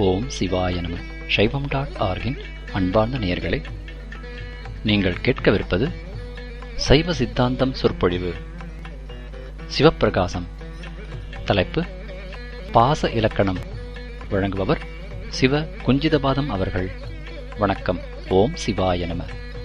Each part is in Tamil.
ஓம் சிவாய நம சைவம் டாட் ஆர்கின் அன்பார்ந்த நேயர்களே நீங்கள் கேட்கவிருப்பது சைவ சித்தாந்தம் சொற்பொழிவு சிவப்பிரகாசம் தலைப்பு பாச இலக்கணம் வழங்குபவர் சிவ குஞ்சிதபாதம் அவர்கள் வணக்கம் ஓம் சிவாய நம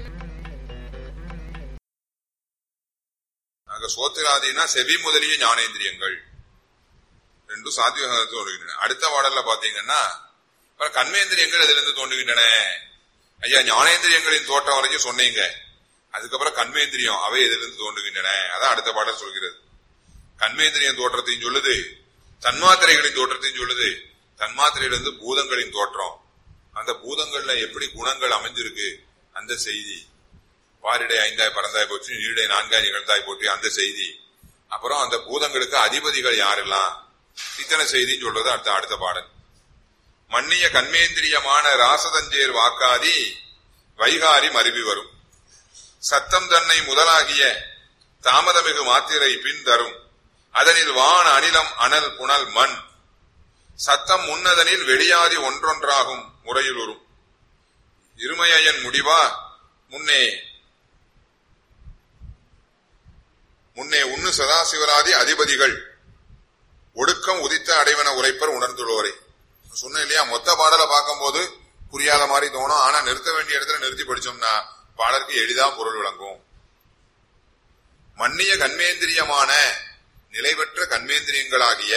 அங்க சோத்திராதினா செவி முதலிய ஞானேந்திரியங்கள் ரெண்டும் சாத்விக தோன்றுகின்றன அடுத்த பாடல்ல பாத்தீங்கன்னா அப்புறம் கண்மேந்திரியங்கள் இதுல இருந்து தோன்றுகின்றன ஐயா ஞானேந்திரியங்களின் தோற்றம் வரைக்கும் சொன்னீங்க அதுக்கப்புறம் கண்மேந்திரியம் அவை எதிலிருந்து தோன்றுகின்றன அதான் அடுத்த பாடல் சொல்கிறது கண்மேந்திரியம் தோற்றத்தையும் சொல்லுது தன்மாத்திரைகளின் தோற்றத்தையும் சொல்லுது தன்மாத்திரையிலிருந்து பூதங்களின் தோற்றம் அந்த பூதங்கள்ல எப்படி குணங்கள் அமைஞ்சிருக்கு அந்த செய்தி பாரிடை ஐந்தாய் பறந்தாய் போற்றி நீடை நான்காய் நிகழ்ந்தாய் போற்றி அந்த செய்தி அப்புறம் அந்த பூதங்களுக்கு அதிபதிகள் யாரெல்லாம் இத்தனை செய்தின்னு சொல்றது அடுத்த அடுத்த பாடல் மன்னிய கண்மேந்திரியமான ராசதஞ்சேர் வாக்காதி வைகாரி மருவி வரும் சத்தம் தன்னை முதலாகிய தாமதமிகு மாத்திரை பின் தரும் அதனில் வான் அனிலம் அனல் புனல் மண் சத்தம் முன்னதனில் வெளியாதி ஒன்றொன்றாகும் முறையில் உறும் இருமையன் முடிவா முன்னே முன்னே உண்ணு சதாசிவராதி அதிபதிகள் ஒடுக்கம் உதித்த அடைவன உரைப்பர் உணர்ந்துள்ளோரை சொன்னேன் இல்லையா மொத்த பாடலை பார்க்கும்போது புரியாத மாதிரி தோணும் ஆனா நிறுத்த வேண்டிய இடத்துல நிறுத்தி படிச்சோம்னா பாடலுக்கு எளிதா பொருள் விளங்கும் மன்னிய கண்மேந்திரியமான நிலைபெற்ற கண்மேந்திரியங்களாகிய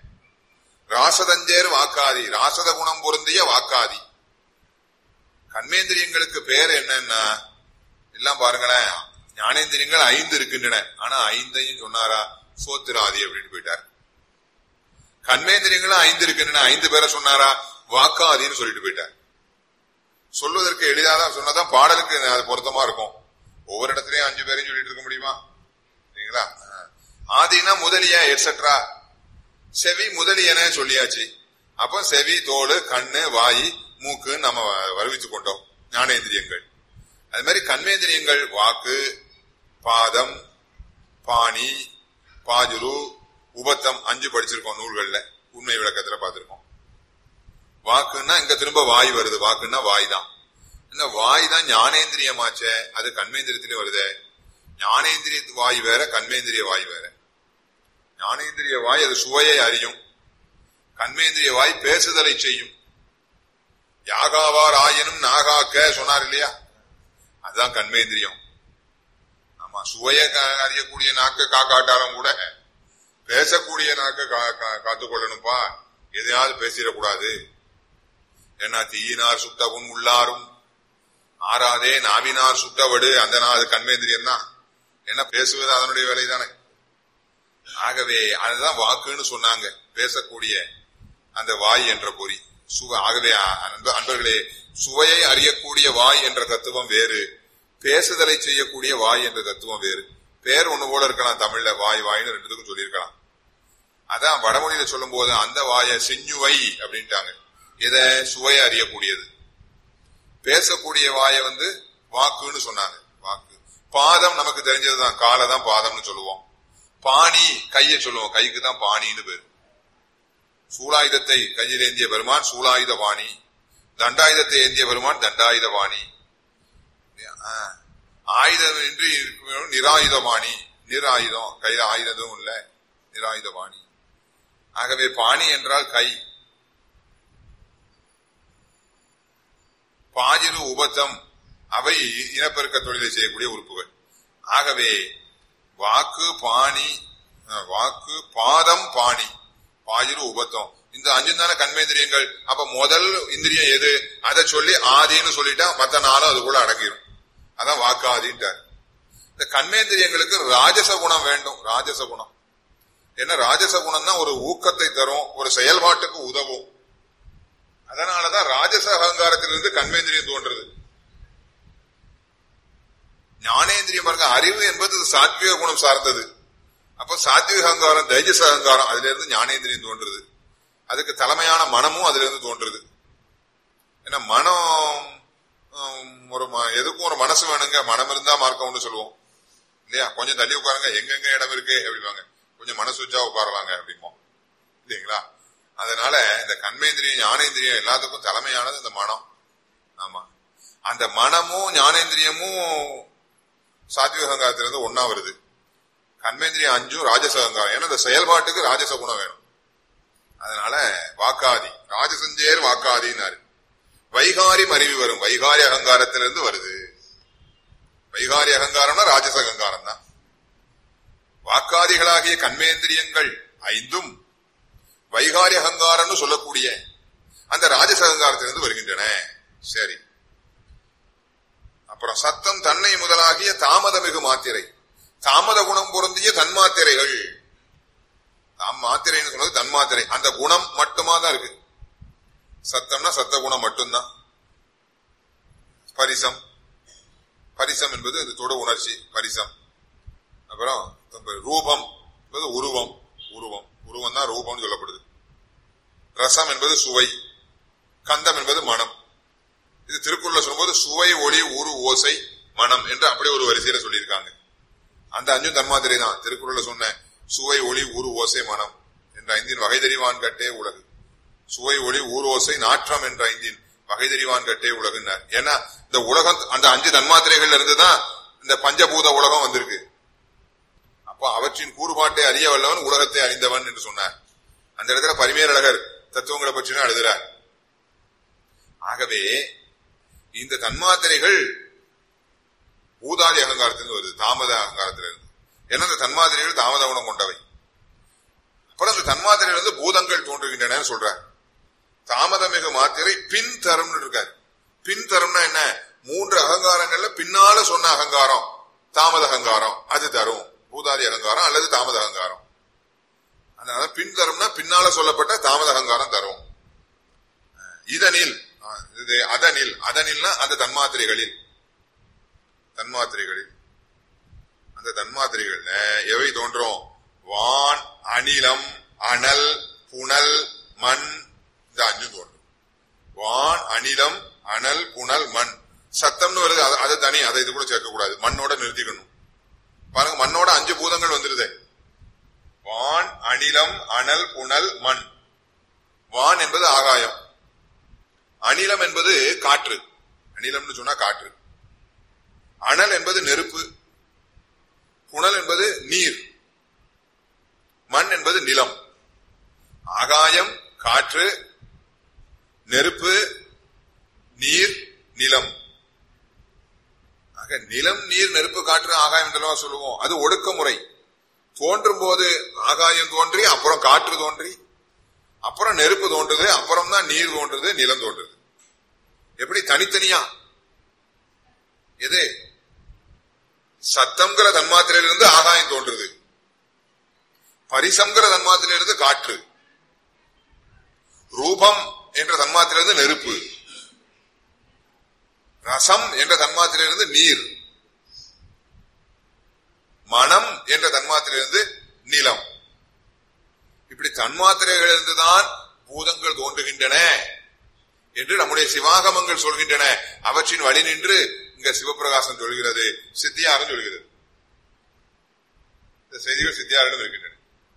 ராசதஞ்சேர் வாக்காதி ராசத குணம் பொருந்திய வாக்காதி கண்மேந்திரியங்களுக்கு பேர் என்னன்னா எல்லாம் பாருங்களேன் ஞானேந்திரியங்கள் ஐந்து இருக்கின்றன ஆனா ஐந்தையும் சொன்னாரா சோத்திராதி அப்படின்னு போயிட்டார் கண்மேந்திரியங்களும் ஐந்து இருக்கின்றன ஐந்து பேரை சொன்னாரா வாக்காதின்னு சொல்லிட்டு போயிட்டார் சொல்வதற்கு எளிதாக சொன்னதான் பாடலுக்கு அது பொருத்தமா இருக்கும் ஒவ்வொரு இடத்துலயும் அஞ்சு பேரையும் சொல்லிட்டு இருக்க முடியுமா சரிங்களா ஆதினா முதலிய எட்ஸெட்ரா செவி முதலியன சொல்லியாச்சு அப்ப செவி தோல் கண்ணு வாய் மூக்கு நம்ம வருவித்து கொண்டோம் ஞானேந்திரியங்கள் அது மாதிரி கண்மேந்திரியங்கள் வாக்கு பாதம் பாணி பாஜுரு உபத்தம் அஞ்சு படிச்சிருக்கோம் நூல்கள்ல உண்மை விளக்கத்துல பார்த்திருக்கோம் வாக்குன்னா இங்க திரும்ப வாய் வருது வாக்குன்னா வாய் தான் என்ன வாய் தான் ஞானேந்திரியமாச்சே அது கண்மேந்திரியத்திலே வருதே ஞானேந்திரிய வாய் வேற கண்மேந்திரிய வாய் வேற ஞானேந்திரிய வாய் அது சுவையை அறியும் கண்மேந்திரிய வாய் பேசுதலை செய்யும் யாகாவார் ஆயினும் நாகாக்க சொன்னார் இல்லையா அதுதான் கண்மேந்திரியம் ஆமா சுவைய அறியக்கூடிய நாக்கு காக்காட்டாலும் கூட பேசக்கூடிய நாக்கு காத்துக்கொள்ளணும்பா எதையாவது பேசிடக்கூடாது ஏன்னா தீயினார் சுட்டவும் உள்ளாரும் ஆறாதே நாவினார் சுட்டவடு அந்த அது கண்மேந்திரியம் தான் என்ன பேசுவது அதனுடைய வேலை தானே ஆகவே அதுதான் வாக்குன்னு சொன்னாங்க பேசக்கூடிய அந்த வாய் என்ற பொறி சுவ ஆகவே அன்பர்களே சுவையை அறியக்கூடிய வாய் என்ற தத்துவம் வேறு பேசுதலை செய்யக்கூடிய வாய் என்ற தத்துவம் வேறு பேர் ஒண்ணு போல இருக்கலாம் தமிழ்ல வாய் வாய்னு ரெண்டுத்துக்கும் சொல்லியிருக்கலாம் அதான் வடமொழியில சொல்லும் போது அந்த வாய செஞ்சுவை அப்படின்ட்டாங்க இத சுவையை அறியக்கூடியது பேசக்கூடிய வாய வந்து வாக்குன்னு சொன்னாங்க வாக்கு பாதம் நமக்கு தெரிஞ்சதுதான் காலை தான் பாதம்னு சொல்லுவோம் பாணி கைய சொல்லுவோம் கைக்கு தான் பாணின்னு பேரு சூலாயுதத்தை கையில் ஏந்திய பெருமான் சூலாயுத வாணி தண்டாயுதத்தை ஏந்திய பெருமான் தண்டாயுத வாணி ஆயுதம் இன்றி நிராயுதபாணி நிராயுதம் கையில ஆயுதம் இல்ல நிராயுதபாணி ஆகவே பாணி என்றால் கை பாஜிரு உபத்தம் அவை இனப்பெருக்க தொழிலை செய்யக்கூடிய உறுப்புகள் ஆகவே வாக்கு பாணி வாக்கு பாதம் பாணி பாஜிரு உபத்தம் இந்த அஞ்சு தானே கண்மேந்திரியங்கள் அப்ப முதல் இந்திரியம் எது அதை சொல்லி ஆதின்னு சொல்லிட்டா மத்த நாளும் அதுக்குள்ள அடங்கிடும் அதான் வாக்காதின்ட்டார் இந்த கண்மேந்திரியங்களுக்கு ராஜச குணம் வேண்டும் ராஜச குணம் என்ன ராஜச குணம் தான் ஒரு ஊக்கத்தை தரும் ஒரு செயல்பாட்டுக்கு உதவும் அதனாலதான் ராஜச அகங்காரத்திலிருந்து கண்மேந்திரியம் தோன்றது ஞானேந்திரியம் பாருங்க அறிவு என்பது சாத்விக குணம் சார்ந்தது அப்ப சாத்விக அகங்காரம் தைஜச அகங்காரம் அதுல இருந்து ஞானேந்திரியம் தோன்றுறது அதுக்கு தலைமையான மனமும் அதுல இருந்து தோன்றுறது ஏன்னா மனம் ஒரு எதுக்கும் ஒரு மனசு வேணுங்க மனம் இருந்தா மார்க்கம்னு சொல்லுவோம் இல்லையா கொஞ்சம் தள்ளி உட்காருங்க எங்கெங்க இடம் இருக்கு அப்படிவாங்க கொஞ்சம் மனசு வச்சா உட்காரலாங்க அப்படிமோ இல்லைங்களா அதனால இந்த கண்மேந்திரியம் ஞானேந்திரியம் எல்லாத்துக்கும் தலைமையானது இந்த மனம் ஆமா அந்த மனமும் ஞானேந்திரியமும் சாத்விக அகங்காரத்திலிருந்து ஒன்னா வருது கண்மேந்திரியம் அஞ்சும் ராஜச அகங்காரம் ஏன்னா இந்த செயல்பாட்டுக்கு ராஜச குணம் வேணும் அதனால வாக்காதி ராஜசஞ்சேர் வாக்காதினாரு வைகாரி மருவி வரும் வைகாரி அகங்காரத்திலிருந்து வருது வைகாரி அகங்காரம்னா ராஜச அகங்காரம் தான் வாக்காதிகளாகிய கண்மேந்திரியங்கள் ஐந்தும் வைகாரி அகங்காரம்னு சொல்லக்கூடிய அந்த ராஜச அகங்காரத்திலிருந்து வருகின்றன சரி அப்புறம் சத்தம் தன்னை முதலாகிய தாமதமிகு மாத்திரை தாமத குணம் பொருந்திய தன்மாத்திரைகள் தாம் மாத்திரைன்னு சொன்னது தன்மாத்திரை அந்த குணம் மட்டுமா தான் இருக்கு சத்தம்னா சத்த குணம் மட்டும்தான் பரிசம் பரிசம் என்பது இந்த தொட உணர்ச்சி பரிசம் அப்புறம் ரூபம் என்பது உருவம் உருவம் உருவம் தான் ரூபம்னு சொல்லப்படுது ரசம் என்பது சுவை கந்தம் என்பது மனம் இது திருக்குறள் சொல்லும்போது சுவை ஒளி உரு ஓசை மனம் என்று அப்படியே ஒரு வரிசையில சொல்லியிருக்காங்க அந்த அஞ்சும் தன்மாதிரி தான் திருக்குறள்ல சொன்ன சுவை ஒளி ஊர் ஓசை மனம் என்ற ஐந்தின் வகை தெரிவான் கட்டே உலகு சுவை ஒளி ஊர் ஓசை நாற்றம் என்ற ஐந்தின் வகை தெரிவான் கட்டே உலகுன்னார் ஏன்னா இந்த உலகம் அந்த அஞ்சு தன்மாத்திரைகள்ல இருந்துதான் இந்த பஞ்சபூத உலகம் வந்திருக்கு அப்போ அவற்றின் கூறுபாட்டை அறிய வல்லவன் உலகத்தை அறிந்தவன் என்று சொன்னார் அந்த இடத்துல பரிமேலழகர் தத்துவங்களை பற்றின எழுதுறார் ஆகவே இந்த தன்மாத்திரைகள் பூதாதி அகங்காரத்திலிருந்து வருது தாமத அகங்காரத்திலிருந்து ஏன்னா இந்த தன்மாதிரிகள் தாமத குணம் கொண்டவை அப்புறம் இந்த தன்மாதிரியிலிருந்து பூதங்கள் தோன்றுகின்றன சொல்றார் தாமதமிகு மாத்திரை பின் தரும்னு இருக்காரு பின் தரும்னா என்ன மூன்று அகங்காரங்கள்ல பின்னால சொன்ன அகங்காரம் தாமத அகங்காரம் அது தரும் பூதாதி அகங்காரம் அல்லது தாமத அகங்காரம் அதனால பின் தரும்னா பின்னால சொல்லப்பட்ட தாமத அகங்காரம் தரும் இதனில் இது அதனில் அதனில்னா அந்த தன்மாத்திரைகளில் தன்மாத்திரைகளில் அந்த தன்மாத்திரைகள்ல எவை தோன்றும் வான் அனிலம் அனல் புனல் மண் இந்த அஞ்சும் தோன்றும் வான் அனிலம் அனல் புனல் மண் சத்தம்னு வருது அது தனி அதை இது கூட சேர்க்க கூடாது மண்ணோட நிறுத்திக்கணும் பாருங்க மண்ணோட அஞ்சு பூதங்கள் வந்துருது வான் அனிலம் அனல் புனல் மண் வான் என்பது ஆகாயம் அனிலம் என்பது காற்று அனிலம்னு சொன்னா காற்று அனல் என்பது நெருப்பு புனல் என்பது நீர் மண் என்பது நிலம் ஆகாயம் காற்று நெருப்பு நீர் நிலம் ஆக நிலம் நீர் நெருப்பு காற்று ஆகாயம் என்றெல்லாம் சொல்லுவோம் அது ஒடுக்கமுறை தோன்றும் போது ஆகாயம் தோன்றி அப்புறம் காற்று தோன்றி அப்புறம் நெருப்பு தோன்றுது அப்புறம் தான் நீர் தோன்றுது நிலம் தோன்றுது எப்படி தனித்தனியா எது சத்தம்ங்கிற தன்மாத்திரையிலிருந்து ஆகாயம் தோன்றுது பரிசம்ங்கிற தன்மாத்திரையிலிருந்து காற்று ரூபம் என்ற தன்மாத்திரையிலிருந்து நெருப்பு ரசம் என்ற தன்மாத்திரையிலிருந்து நீர் மனம் என்ற தன்மாத்திரையிலிருந்து நிலம் இப்படி தன்மாத்திரைகளிலிருந்து தான் பூதங்கள் தோன்றுகின்றன என்று நம்முடைய சிவாகமங்கள் சொல்கின்றன அவற்றின் வழி நின்று இங்க சிவபிரகாசம் சொல்கிறது சித்தியாரும் சொல்கிறது இந்த செய்திகள் சித்தியாரிடம் இருக்கின்றன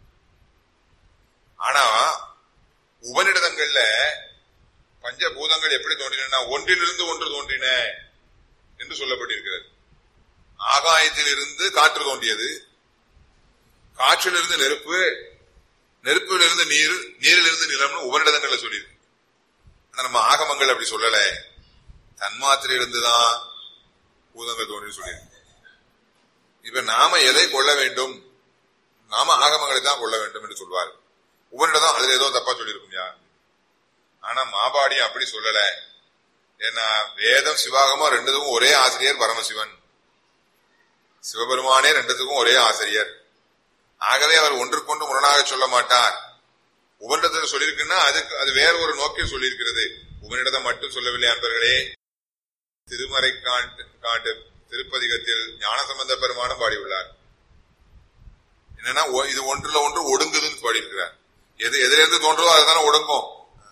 ஆனா உபநிடதங்கள்ல பஞ்சபூதங்கள் எப்படி தோன்றின ஒன்றிலிருந்து ஒன்று தோன்றின என்று சொல்லப்பட்டிருக்கிறது ஆகாயத்திலிருந்து காற்று தோன்றியது காற்றிலிருந்து நெருப்பு நெருப்பிலிருந்து நீர் நீரிலிருந்து நிலம்னு உபநிடதங்கள்ல சொல்லியிருக்கு ஆனா நம்ம ஆகமங்கள் அப்படி சொல்லல தன்மாத்திரையிலிருந்து தான் பூதங்கள் தோன்றி சொல்லியிருக்கு இப்ப நாம எதை கொள்ள வேண்டும் நாம ஆகமங்களை தான் கொள்ள வேண்டும் என்று சொல்வார் உபனிடம் அதுல ஏதோ தப்பா சொல்லியிருக்கும் யா ஆனா மாபாடி அப்படி சொல்லல ஏன்னா வேதம் சிவாகமம் ரெண்டுத்துக்கும் ஒரே ஆசிரியர் பரமசிவன் சிவபெருமானே ரெண்டுத்துக்கும் ஒரே ஆசிரியர் ஆகவே அவர் ஒன்றுக்கொன்று முரணாக சொல்ல மாட்டார் உபனிடத்தில் சொல்லியிருக்குன்னா அதுக்கு அது வேற ஒரு நோக்கில் சொல்லியிருக்கிறது உபனிடத்தை மட்டும் சொல்லவில்லை அன்பர்களே திருமறை காட்டு காட்டு திருப்பதிகத்தில் ஞானசம்பந்த பெருமானும் பாடியுள்ளார் என்னன்னா இது ஒன்றுல ஒன்று ஒடுங்குதுன்னு பாடியிருக்கிறார் எது எதிலிருந்து தோன்றோ அதுதானே ஒடுங்கும்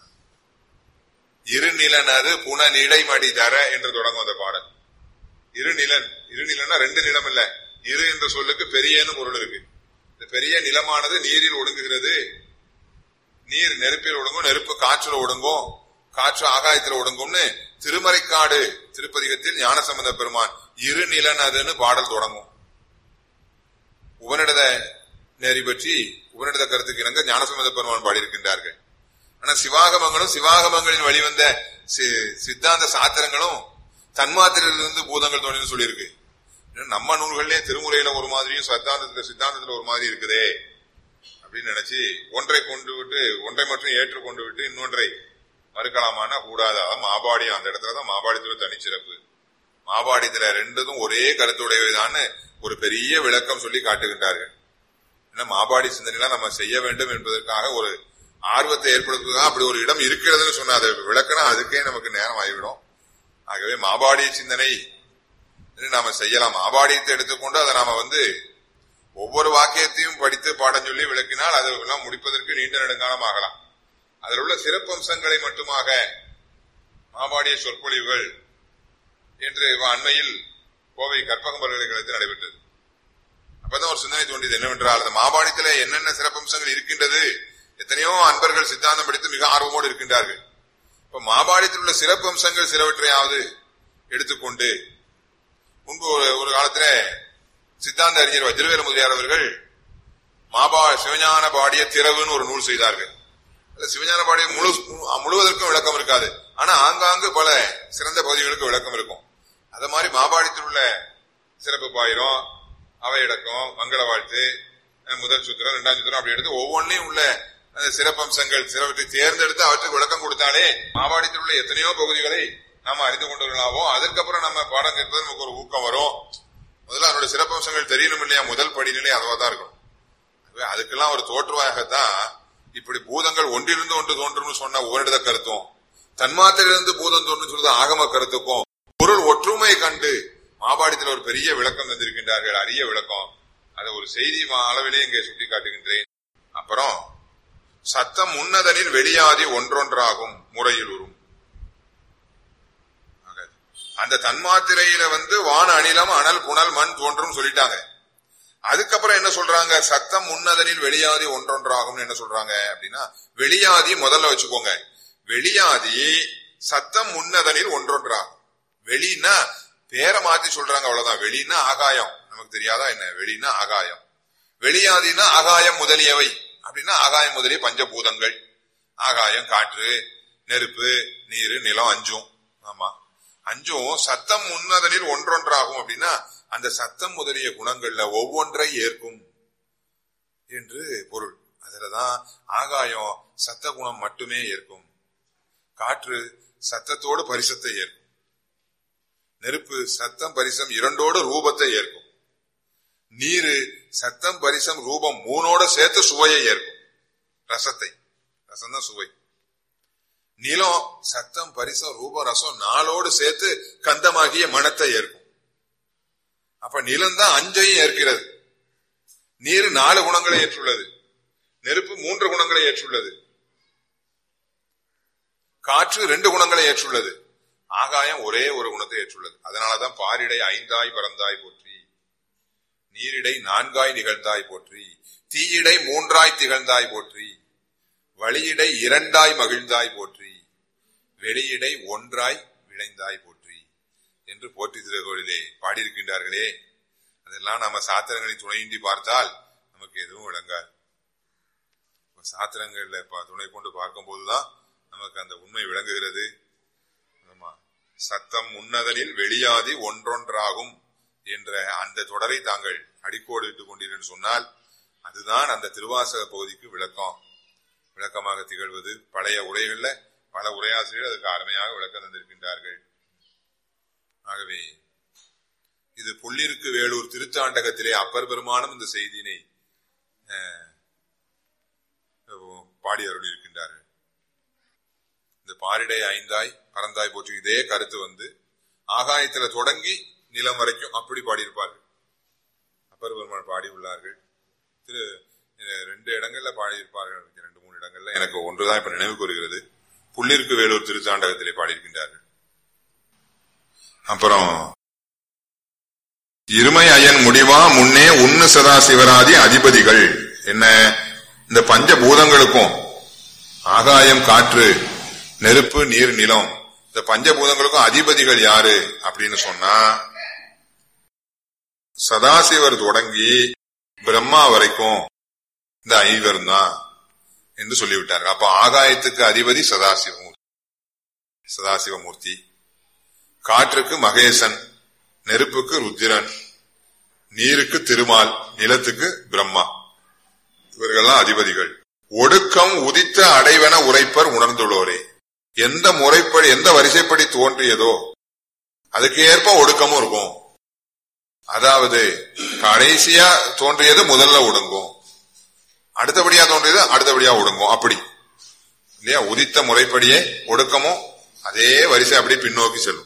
இருநிலனது புன நிடைமடி தர என்று தொடங்கும் அந்த பாடல் இருநிலன் இருநிலன்னா ரெண்டு நிலம் இல்ல இரு என்ற சொல்லுக்கு பெரியன்னு பொருள் இருக்கு இந்த பெரிய நிலமானது நீரில் ஒடுங்குகிறது நீர் நெருப்பில் ஒடுங்கும் நெருப்பு காற்றுல ஒடுங்கும் காற்று ஆகாயத்துல ஒடுங்கும்னு திருமறைக்காடு திருப்பதிகத்தில் ஞானசம்பந்த பெருமான் இரு நிலனதுன்னு பாடல் தொடங்கும் உபனிடத நெறி பற்றி உபனிடத கருத்துக்கு இணங்க ஞானசம்பந்த பெருமான் பாடியிருக்கின்றார்கள் ஆனா சிவாகமங்களும் சிவாகமங்களின் வழிவந்த சி- சித்தாந்த சாத்திரங்களும் தன்மாத்திரையிலிருந்து பூதங்கள் தோணின்னு சொல்லியிருக்கு இன்னும் நம்ம நூல்களிலே திருமுறையில ஒரு மாதிரியும் சித்தாந்தத்துல சித்தாந்தத்துல ஒரு மாதிரி இருக்குதே அப்படின்னு நினைச்சு ஒன்றை கொண்டு விட்டு ஒன்றை மட்டும் ஏற்றுக்கொண்டு விட்டு இன்னொன்றை மறுக்கலாமான்னா கூடாது அதான் மாபாடியம் அந்த இடத்துலதான் மாபாடியத்துல தனிச்சிறப்பு மாபாடியத்துல ரெண்டுதும் ஒரே கருத்துடையவைதான்னு ஒரு பெரிய விளக்கம் சொல்லி காட்டுகின்றார்கள் ஏன்னா மாபாடி சிந்தனைலாம் நம்ம செய்ய வேண்டும் என்பதற்காக ஒரு ஆர்வத்தை ஏற்படுத்துவதற்காக அப்படி ஒரு இடம் இருக்கிறதுன்னு சொன்ன அதை விளக்குனா அதுக்கே நமக்கு நேரம் ஆகிவிடும் ஆகவே மாபாடி சிந்தனை என்று நாம செய்யலாம் மாபாடியத்தை எடுத்துக்கொண்டு அதை நாம வந்து ஒவ்வொரு வாக்கியத்தையும் படித்து பாடம் சொல்லி விளக்கினால் அது எல்லாம் முடிப்பதற்கு நீண்ட நெடுங்காலம் ஆகலாம் அதில் உள்ள சிறப்பம்சங்களை மட்டுமாக மாபாடிய சொற்பொழிவுகள் என்று அண்மையில் கோவை கற்பகம் பல்கலைக்கழகத்தில் நடைபெற்றது அப்பதான் ஒரு சிந்தனை தோன்றியது என்னவென்றால் அந்த மாபாடியத்திலே என்னென்ன சிறப்பம்சங்கள் இருக்கின்றது எத்தனையோ அன்பர்கள் சித்தாந்தம் படித்து மிக ஆர்வமோடு இருக்கின்றார்கள் இப்ப மாபாடியத்தில் உள்ள சிறப்பம்சங்கள் சிலவற்றையாவது எடுத்துக்கொண்டு முன்பு ஒரு ஒரு காலத்துல சித்தாந்த அறிஞர் வஜ்ரவேல முதலியார் அவர்கள் மாபா சிவஞான பாடிய திறவுன்னு ஒரு நூல் செய்தார்கள் அதுல சிவஞான பாடிய முழு முழுவதற்கும் விளக்கம் இருக்காது ஆனா ஆங்காங்கு பல சிறந்த பகுதிகளுக்கு விளக்கம் இருக்கும் அத மாதிரி மாபாடியத்தில் உள்ள சிறப்பு பாயிரம் அவையடக்கம் மங்கள வாழ்த்து அஹ் முதல் சுத்திரம் இரண்டாம் சுத்திரம் அப்படி எடுத்து ஒவ்வொன்றையும் உள்ள அந்த சிறப்பம்சங்கள் சிலவற்றை தேர்ந்தெடுத்து அவற்றுக்கு விளக்கம் கொடுத்தாலே மாவாடியத்தில் உள்ள எத்தனையோ பகுதிகளை நாம அறிந்து கொண்டவர்களாவோம் அதற்கப்புறம் நம்ம பாடம் கேட்பது நமக்கு ஒரு ஊக்கம் வரும் முதல்ல அதனுடைய சிறப்பம்சங்கள் தெரியணும் இல்லையா முதல் படிநிலை அதுவா தான் இருக்கும் ஆகவே அதுக்கெல்லாம் ஒரு தோற்றுவாகத்தான் இப்படி பூதங்கள் ஒன்றிலிருந்து ஒன்று தோன்றும்னு சொன்ன ஓரிடத கருத்தும் தன்மாத்திரிலிருந்து பூதம் தோன்றும் சொல்றது ஆகம கருத்துக்கும் பொருள் ஒற்றுமை கண்டு மாபாடியத்தில் ஒரு பெரிய விளக்கம் தந்திருக்கின்றார்கள் அரிய விளக்கம் அதை ஒரு செய்தி மா- அளவிலே இங்கே சுட்டி காட்டுகின்றேன் அப்புறம் சத்தம் உன்னதனில் வெளியாதி ஒன்றொன்றாகும் முறையில் உறும் ஆக, அந்த தன்மாத்திரையில வந்து வான அனிலம் அனல் புனல் மண் தோன்றும் சொல்லிட்டாங்க அதுக்கப்புறம் என்ன சொல்றாங்க சத்தம் உன்னதனில் வெளியாதி ஒன்றொன்றாகும் என்ன சொல்றாங்க அப்படின்னா வெளியாதி முதல்ல வச்சுக்கோங்க வெளியாதி சத்தம் உன்னதனில் ஒன்றொன்றாகும் வெளின்னா பேரை மாத்தி சொல்றாங்க அவ்வளவுதான் வெளின்னா ஆகாயம் நமக்கு தெரியாதா என்ன வெளின்னா ஆகாயம் வெளியாதினா ஆகாயம் முதலியவை அப்படின்னா ஆகாயம் முதலிய பஞ்சபூதங்கள் ஆகாயம் காற்று நெருப்பு நீர் நிலம் அஞ்சும் ஆமா அஞ்சும் சத்தம் உன்னதனில் ஒன்றொன்றாகும் அப்படின்னா அந்த சத்தம் முதலிய குணங்கள்ல ஒவ்வொன்றை ஏற்கும் என்று பொருள் அதுலதான் ஆகாயம் சத்த குணம் மட்டுமே ஏற்கும் காற்று சத்தத்தோடு பரிசத்தை ஏற்கும் நெருப்பு சத்தம் பரிசம் இரண்டோடு ரூபத்தை ஏற்கும் நீரு சத்தம் பரிசம் ரூபம் மூணோட சேர்த்து சுவையை ஏற்கும் ரசத்தை ரசம் தான் சுவை நிலம் சத்தம் பரிசம் ரூபம் ரசம் நாளோடு சேர்த்து கந்தமாகிய மனத்தை ஏற்கும் அப்ப நிலம் தான் அஞ்சையும் ஏற்கிறது நீர் நாலு குணங்களை ஏற்றுள்ளது நெருப்பு மூன்று குணங்களை ஏற்றுள்ளது காற்று ரெண்டு குணங்களை ஏற்றுள்ளது ஆகாயம் ஒரே ஒரு குணத்தை ஏற்றுள்ளது அதனாலதான் பாரிடை ஐந்தாய் பறந்தாய் போற்றி நீரிடை நான்காய் நிகழ்ந்தாய் போற்றி தீயிடை மூன்றாய் திகழ்ந்தாய் போற்றி வழியிடை இரண்டாய் மகிழ்ந்தாய் போற்றி வெளியிடை ஒன்றாய் விளைந்தாய் போற்றி என்று போற்றி திருகோளிலே பாடியிருக்கின்றார்களே அதெல்லாம் நாம சாத்திரங்களின் துணையின்றி பார்த்தால் நமக்கு எதுவும் விளங்காது இப்ப சாத்திரங்கள்ல பா- துணை கொண்டு பார்க்கும்போதுதான் நமக்கு அந்த உண்மை விளங்குகிறது ஆமா சத்தம் உன்னதனில் வெளியாதி ஒன்றொன்றாகும் என்ற அந்த தொடரை தாங்கள் அடிக்கோடு இட்டுக் கொண்டீர்கள் சொன்னால் அதுதான் அந்த திருவாசக பகுதிக்கு விளக்கம் விளக்கமாக திகழ்வது பழைய உரைகள்ல பல உரையாசிரியர்கள் அதுக்கு அருமையாக விளக்கம் தந்திருக்கின்றார்கள் ஆகவே இது புள்ளிருக்கு வேலூர் திருத்தாண்டகத்திலே அப்பர் பெருமானும் இந்த செய்தியினை அஹ், பாடி அருளியிருக்கின்றார்கள் இந்த பாரிடை ஐந்தாய் பறந்தாய் போற்றி இதே கருத்து வந்து ஆகாயத்துல தொடங்கி நிலம் வரைக்கும் அப்படி பாடியிருப்பார்கள் அப்பர் பெருமான் பாடி உள்ளார்கள் திரு அஹ், ரெண்டு இடங்கள்ல பாடியிருப்பார்கள் எனக்கு ரெண்டு மூணு இடங்கள்ல எனக்கு ஒன்றுதான் இப்ப நினைவுக்கு வருகிறது புள்ளிருக்கு வேலூர் திருத்தாண்டகத்திலே பாடியிருக்கின்றார்கள் அப்புறம் இருமை அயன் முடிவா முன்னே உன்னு சதா சிவராதி அதிபதிகள் என்ன இந்த பஞ்ச பூதங்களுக்கும் ஆகாயம் காற்று நெருப்பு நீர் நிலம் இந்த பஞ்சபூதங்களுக்கும் அதிபதிகள் யாரு அப்படின்னு சொன்னா சதாசிவர் தொடங்கி பிரம்மா வரைக்கும் இந்த ஐவரும் தான் என்று சொல்லிவிட்டார் அப்ப ஆகாயத்துக்கு அதிபதி சதாசிவமூர்த்தி சதாசிவமூர்த்தி காற்றுக்கு மகேசன் நெருப்புக்கு ருத்திரன் நீருக்கு திருமால் நிலத்துக்கு பிரம்மா இவர்கள்லாம் அதிபதிகள் ஒடுக்கம் உதித்த அடைவன உரைப்பர் உணர்ந்துள்ளோரே எந்த முறைப்படி எந்த வரிசைப்படி தோன்றியதோ அதுக்கு ஏற்ப ஒடுக்கமும் இருக்கும் அதாவது கடைசியா தோன்றியது முதல்ல ஒடுங்கும் அடுத்தபடியா தோன்றியது அடுத்தபடியா ஒடுங்கும் அப்படி இல்லையா உதித்த முறைப்படியே ஒடுக்கமும் அதே வரிசை அப்படியே பின்னோக்கி செல்லும்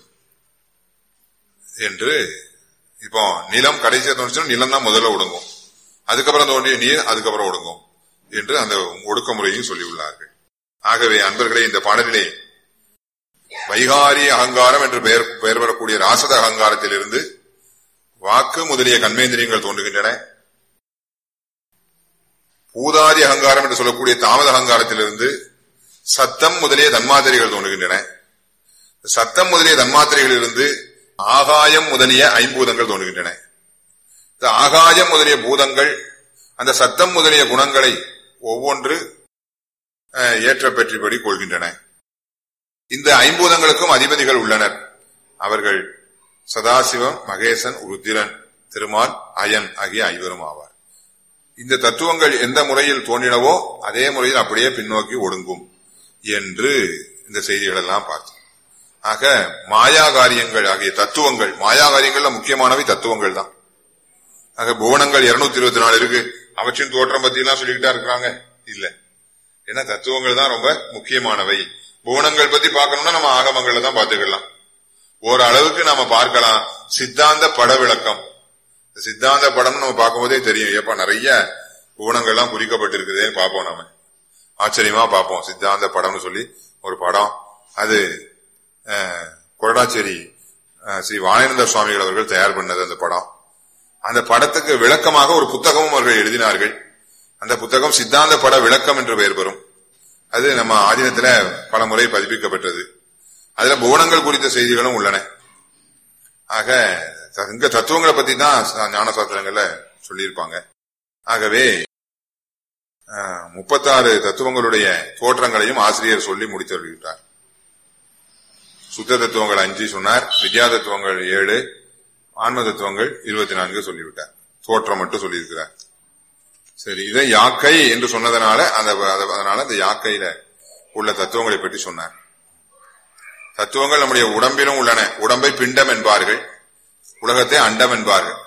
என்று இப்போ நிலம் கடைசியா தோன்றுச்சுன்னா நிலம் தான் முதல்ல ஒடுங்கும் அதுக்கப்புறம் தோன்றிய நீர் அதுக்கப்புறம் ஒடுங்கும் என்று அந்த ஒடுக்கமுறையும் சொல்லியுள்ளார்கள் ஆகவே அன்பர்களே இந்த பாடலிலே வைகாரி அகங்காரம் என்று பெயர் பெயர் பெறக்கூடிய ராசத அகங்காரத்திலிருந்து வாக்கு முதலிய கண்மேந்திரியங்கள் தோன்றுகின்றன பூதாதி அகங்காரம் என்று சொல்லக்கூடிய தாமத அகங்காரத்திலிருந்து சத்தம் முதலிய தன்மாத்திரைகள் தோன்றுகின்றன சத்தம் முதலிய தன்மாத்திரைகளிலிருந்து ஆகாயம் முதலிய ஐம்பூதங்கள் தோன்றுகின்றன இந்த ஆகாயம் முதலிய பூதங்கள் அந்த சத்தம் முதலிய குணங்களை ஒவ்வொன்று அஹ், ஏற்ற பெற்றிபடி கொள்கின்றன இந்த ஐம்பூதங்களுக்கும் அதிபதிகள் உள்ளனர் அவர்கள் சதாசிவம் மகேசன் ருத்திரன் திருமால் அயன் ஆகிய ஐவரும் ஆவார் இந்த தத்துவங்கள் எந்த முறையில் தோன்றினவோ அதே முறையில் அப்படியே பின்னோக்கி ஒடுங்கும் என்று இந்த செய்திகள் எல்லாம் பார்த்தோம் ஆக மாயா காரியங்கள் ஆகிய தத்துவங்கள் மாயா காரியங்கள்ல முக்கியமானவை தத்துவங்கள் தான் ஆக புவனங்கள் இருநூத்தி இருபத்தி நாலு இருக்கு அவற்றின் தோற்றம் பத்தி எல்லாம் சொல்லிக்கிட்டா இருக்கிறாங்க இல்ல ஏன்னா தத்துவங்கள் தான் ரொம்ப முக்கியமானவை புவனங்கள் பத்தி பார்க்கணும்னா நம்ம ஆகமங்கள்ல தான் பார்த்துக்கலாம் ஓரளவுக்கு நாம பார்க்கலாம் சித்தாந்த பட விளக்கம் இந்த சித்தாந்த படம் நம்ம பார்க்கும்போதே தெரியும் ஏப்பா நிறைய குணங்கள்லாம் குறிக்கப்பட்டிருக்குதேன்னு பார்ப்போம் நாம ஆச்சரியமா பார்ப்போம் சித்தாந்த படம்னு சொல்லி ஒரு படம் அது அஹ், கொரடாச்சேரி அஹ், ஸ்ரீ வானேந்திர சுவாமிகள் அவர்கள் தயார் பண்ணது அந்த படம் அந்த படத்துக்கு விளக்கமாக ஒரு புத்தகமும் அவர்கள் எழுதினார்கள் அந்த புத்தகம் சித்தாந்த பட விளக்கம் என்று பெயர் பெறும் அது நம்ம ஆதீனத்துல பல முறை பதிப்பிக்கப்பட்டது அதுல புவனங்கள் குறித்த செய்திகளும் உள்ளன ஆக த- இங்க தத்துவங்களை பத்தி தான் ச- ஞான சாஸ்திரங்கள்ல சொல்லியிருப்பாங்க ஆகவே அஹ், முப்பத்தாறு தத்துவங்களுடைய தோற்றங்களையும் ஆசிரியர் சொல்லி முடித்து வருகிறார் சுத்த தத்துவங்கள் அஞ்சு சொன்னார் வித்யா தத்துவங்கள் ஏழு ஆன்ம தத்துவங்கள் இருபத்தி நான்கு சொல்லிவிட்டார் தோற்றம் மட்டும் சொல்லியிருக்கிறார் சரி இதை யாக்கை என்று சொன்னதனால அந்த அத- அதனால அந்த யாக்கையில உள்ள தத்துவங்களை பற்றி சொன்னார் தத்துவங்கள் நம்முடைய உடம்பிலும் உள்ளன உடம்பை பிண்டம் என்பார்கள் உலகத்தை அண்டம் என்பார்கள்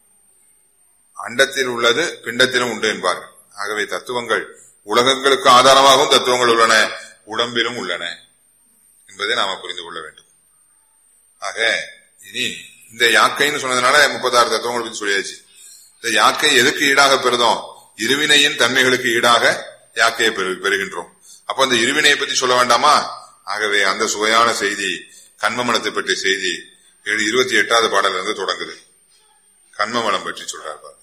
அண்டத்தில் உள்ளது பிண்டத்திலும் உண்டு என்பார்கள் ஆகவே தத்துவங்கள் உலகங்களுக்கு ஆதாரமாகவும் தத்துவங்கள் உள்ளன உடம்பிலும் உள்ளன என்பதை நாம புரிந்து கொள்ள வேண்டும் ஆக இனி இந்த யாக்கைன்னு சொன்னதுனால முப்பத்தாறு தத்துவங்களை பற்றி சொல்லியாச்சு இந்த யாக்கை எதுக்கு ஈடாக பெறுதோம் இருவினையின் தன்மைகளுக்கு ஈடாக யாக்கையை பெறு- பெறுகின்றோம் அப்ப அந்த இருவினையை பற்றி சொல்ல வேண்டாமா ஆகவே அந்த சுவையான செய்தி கண்மமலத்தை பற்றிய செய்தி ஏழு இருபத்தி எட்டாவது பாடல்ல இருந்து தொடங்குது கண்மமலம் பற்றி சொல்றார் பாரு.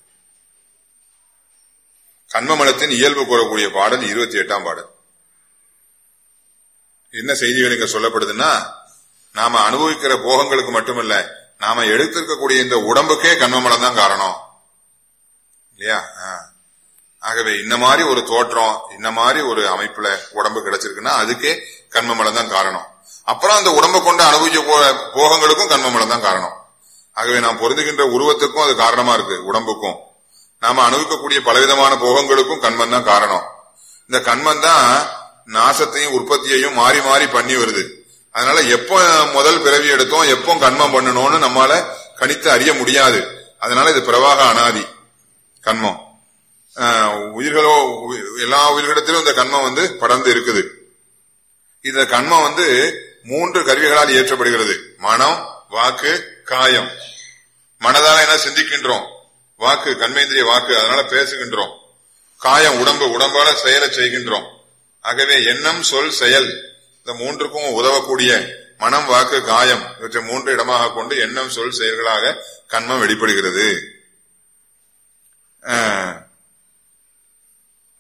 கண்மமலத்தின் இயல்பு கூறக்கூடிய பாடல் இருபத்தி எட்டாம் பாடல் என்ன செய்திகள் இங்க சொல்லப்படுதுன்னா நாம அனுபவிக்கிற போகங்களுக்கு மட்டுமல்ல நாம எடுத்திருக்கக்கூடிய இந்த உடம்புக்கே கண்மமலம் தான் காரணம் இல்லையா ஆ. ஆகவே இந்த மாதிரி ஒரு தோற்றம் இந்த மாதிரி ஒரு அமைப்புல உடம்பு கிடைச்சிருக்குன்னா அதுக்கே கண்மமலம் தான் காரணம் அப்புறம் அந்த உடம்பை கொண்டு அனுபவிக்க போற போகங்களுக்கும் கண்மமலம் தான் காரணம் ஆகவே நாம் பொருந்துகின்ற உருவத்துக்கும் அது காரணமா இருக்கு உடம்புக்கும் நாம அனுபவிக்கக்கூடிய பலவிதமான போகங்களுக்கும் கண்மம் தான் காரணம் இந்த கண்மம் தான் நாசத்தையும் உற்பத்தியையும் மாறி மாறி பண்ணி வருது அதனால எப்போ முதல் பிறவி எடுத்தோம் எப்போ கண்மம் பண்ணணும்னு நம்மால கணித்து அறிய முடியாது அதனால இது பிரவாக அனாதி கண்மம் ஆஹ் உயிர்களோ உயி- எல்லா உயிர்களிடத்திலும் இந்த கண்மம் வந்து படர்ந்து இருக்குது இந்த கண்மம் வந்து மூன்று கருவிகளால் இயற்றப்படுகிறது மனம் வாக்கு காயம் மனதால என்ன சிந்திக்கின்றோம் வாக்கு கண்மேந்திரிய வாக்கு அதனால பேசுகின்றோம் காயம் உடம்பு உடம்பால செயலை செய்கின்றோம் ஆகவே எண்ணம் சொல் செயல் இந்த மூன்றுக்கும் உதவக்கூடிய மனம் வாக்கு காயம் இவற்றை மூன்று இடமாக கொண்டு எண்ணம் சொல் செயல்களாக கண்மம் வெளிப்படுகிறது ஆஹ்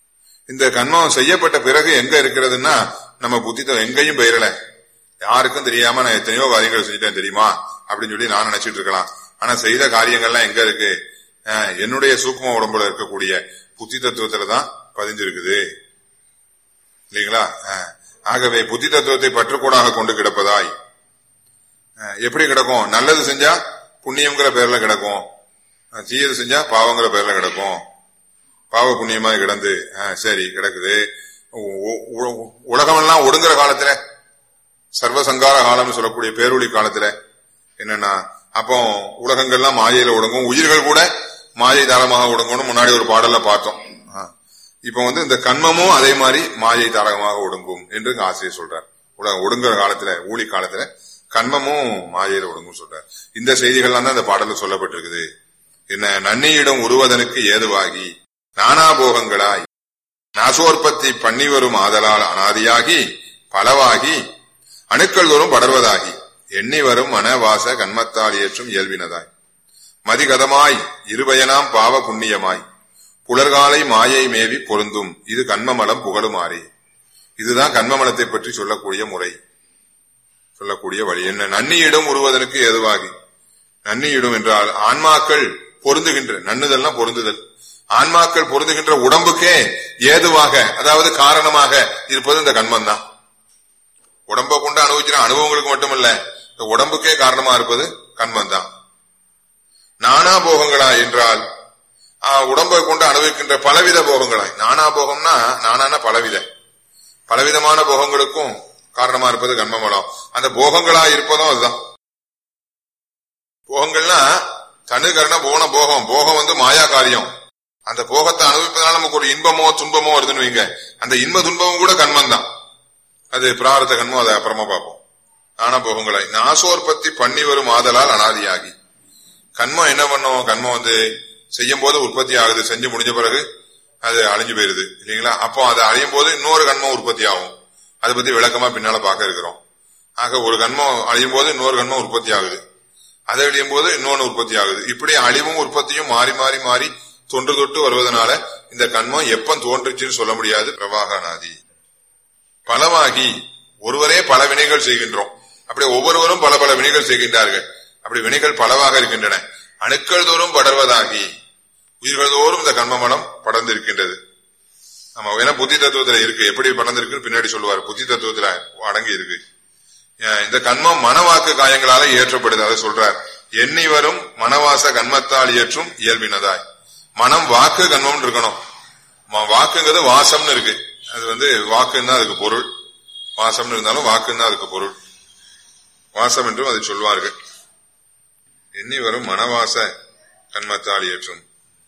இந்த கண்மம் செய்யப்பட்ட பிறகு எங்க இருக்கிறதுன்னா நம்ம புத்தி தத்துவம் எங்கேயும் பெயரல யாருக்கும் தெரியாம நான் எத்தனையோ காரியங்கள் செஞ்சுட்டேன் தெரியுமா அப்படின்னு சொல்லி நான் நினைச்சிட்டு இருக்கலாம் ஆனா செய்த காரியங்கள்லாம் எங்க இருக்கு அஹ், என்னுடைய சூக்ம உடம்புல இருக்கக்கூடிய புத்தி தத்துவத்துல தான் பதிஞ்சிருக்குது இல்லைங்களா அஹ், ஆகவே புத்தி தத்துவத்தை பற்றுக்கோடாக கொண்டு கிடப்பதாய் அஹ், எப்படி கிடக்கும் நல்லது செஞ்சா புண்ணியம்ங்கிற பேர்ல கிடக்கும் அஹ், தீயது செஞ்சா பாவங்கிற பேர்ல கிடக்கும் பாவ புண்ணியமாய் கிடந்து அஹ், சரி கிடக்குது உ- உ- உ- உலகமெல்லாம் ஒடுங்குற காலத்துல சர்வசங்கார காலம்னு சொல்லக்கூடிய பேரொளி காலத்துல என்னன்னா அப்போ உலகங்கள்லாம் மாயையில ஒடுங்கும் உயிர்கள் கூட மாயை தாரமாக ஒடுங்கும்னு முன்னாடி ஒரு பாடல்ல பார்த்தோம் ஆ. இப்ப வந்து இந்த கண்மமும் அதே மாதிரி மாயை தாரகமாக ஒடுங்கும் என்று இங்க ஆசிரியர் சொல்றார் உலகம் ஒடுங்குற காலத்துல ஊழி காலத்துல கண்மமும் மாயையில ஒடுங்கும் சொல்றார் இந்த செய்திகள்லாம் தான் இந்த பாடல்ல சொல்லப்பட்டிருக்குது என்ன நன்னியிடம் உருவதனுக்கு ஏதுவாகி நானாபோகங்களாய் நாசோற்பத்தி பண்ணி வரும் ஆதலால் அனாதியாகி பலவாகி அணுக்கள் தோறும் படர்வதாகி எண்ணி வரும் மனவாச கண்மத்தால் ஏற்றும் இயல்பினதாய் மதிகதமாய் இருபயனாம் பாவ புண்ணியமாய் புலர்காலை மாயை மேவி பொருந்தும் இது கண்மமலம் புகழுமாறி இதுதான் கண்மமலத்தை பற்றி சொல்லக்கூடிய முறை சொல்லக்கூடிய வழி என்ன நன்னியிடம் உருவதனுக்கு ஏதுவாகி நன்னியிடும் என்றால் ஆன்மாக்கள் பொருந்துகின்ற நன்னுதல்னா பொருந்துதல் ஆன்மாக்கள் பொருந்துகின்ற உடம்புக்கே ஏதுவாக அதாவது காரணமாக இருப்பது இந்த கண்மம் தான் உடம்ப கொண்டு அனுபவிக்கிற அனுபவங்களுக்கு மட்டுமல்ல இந்த உடம்புக்கே காரணமா இருப்பது கண்மம் தான் நானா போகங்களா என்றால் ஆ, உடம்பை கொண்டு அனுபவிக்கின்ற பலவித போகங்களாய் நானா போகம்னா நானான பலவித பலவிதமான போகங்களுக்கும் காரணமா இருப்பது கண்மமலம் அந்த போகங்களா இருப்பதும் அதுதான் போகங்கள்னா தனுகரண போன போகம் போகம் வந்து மாயா காரியம் அந்த போகத்தை அனுபவிப்பதனால நமக்கு ஒரு இன்பமோ துன்பமோ வருதுன்னு வைங்க அந்த இன்ப துன்பமும் கூட கண்மம் தான் அது பிராரத்த கண்மம் அதை அப்புறமா பார்ப்போம் ஆனா போகங்களை நாசோற்பத்தி பண்ணி வரும் ஆதலால் அனாதியாகி கண்மம் என்ன பண்ணும் கண்மம் வந்து செய்யும் போது உற்பத்தி ஆகுது செஞ்சு முடிஞ்ச பிறகு அது அழிஞ்சு போயிருது இல்லைங்களா அப்போ அது அழியும் போது இன்னொரு கண்மம் உற்பத்தி ஆகும் அதை பத்தி விளக்கமா பின்னால பார்க்க இருக்கிறோம் ஆக ஒரு கண்மம் அழியும் போது இன்னொரு கண்மம் உற்பத்தி ஆகுது அதை அழியும் போது இன்னொன்னு உற்பத்தி ஆகுது இப்படி அழிவும் உற்பத்தியும் மாறி மாறி மாறி தொன்று தொட்டு வருவதனால இந்த கண்மம் எப்ப தோன்றுச்சுன்னு சொல்ல முடியாது பிரவாக அனாதி பலவாகி ஒருவரே பல வினைகள் செய்கின்றோம் அப்படி ஒவ்வொருவரும் பல பல வினைகள் செய்கின்றார்கள் அப்படி வினைகள் பலவாக இருக்கின்றன அணுக்கள் தோறும் படர்வதாகி உயிர்கள் தோறும் இந்த கண்மமலம் படர்ந்திருக்கின்றது ஆமா ஏன்னா புத்தி தத்துவத்துல இருக்கு எப்படி படர்ந்திருக்குன்னு பின்னாடி சொல்லுவார் புத்தி தத்துவத்துல அடங்கி இருக்கு அஹ் இந்த கண்மம் மனவாக்கு காயங்களால இயற்றப்படுது அதை சொல்றார் எண்ணி வரும் மனவாச கண்மத்தால் இயற்றும் இயல்பினதாய் மனம் வாக்கு கண்மம் இருக்கணும் ம- வாக்குங்கிறது வாசம்னு இருக்கு அது வந்து வாக்குன்னா அதுக்கு பொருள் வாசம்னு இருந்தாலும் வாக்குன்னா அதுக்கு பொருள் வாசம் என்றும் அதை சொல்வார்கள் எண்ணி வரும் மனவாச கண்மத்தால் இயற்றும்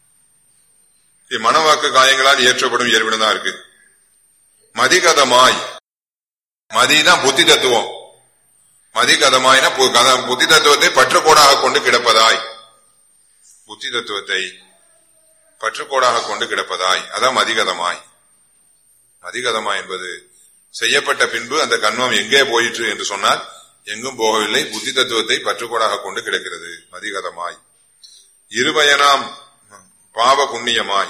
இது மனவாக்கு காயங்களால் இயற்றப்படும் இயல்பினதான் இருக்கு மதிகதமாய் மதிதான் புத்தி தத்துவம் மதிகதமாய்னா பு- கத- புத்தி தத்துவத்தை பற்றுக்கோடாக கொண்டு கிடப்பதாய் புத்தி தத்துவத்தை பற்றுக்கோடாக கொண்டு கிடப்பதாய் அதான் மதிகதமாய் மதிகதமாய் என்பது செய்யப்பட்ட பின்பு அந்த கண்மம் எங்கே போயிற்று என்று சொன்னால் எங்கும் போகவில்லை புத்தி தத்துவத்தை பற்றுக்கோடாக கொண்டு கிடக்கிறது மதிகதமாய் இருபயனாம் பாவ புண்ணியமாய்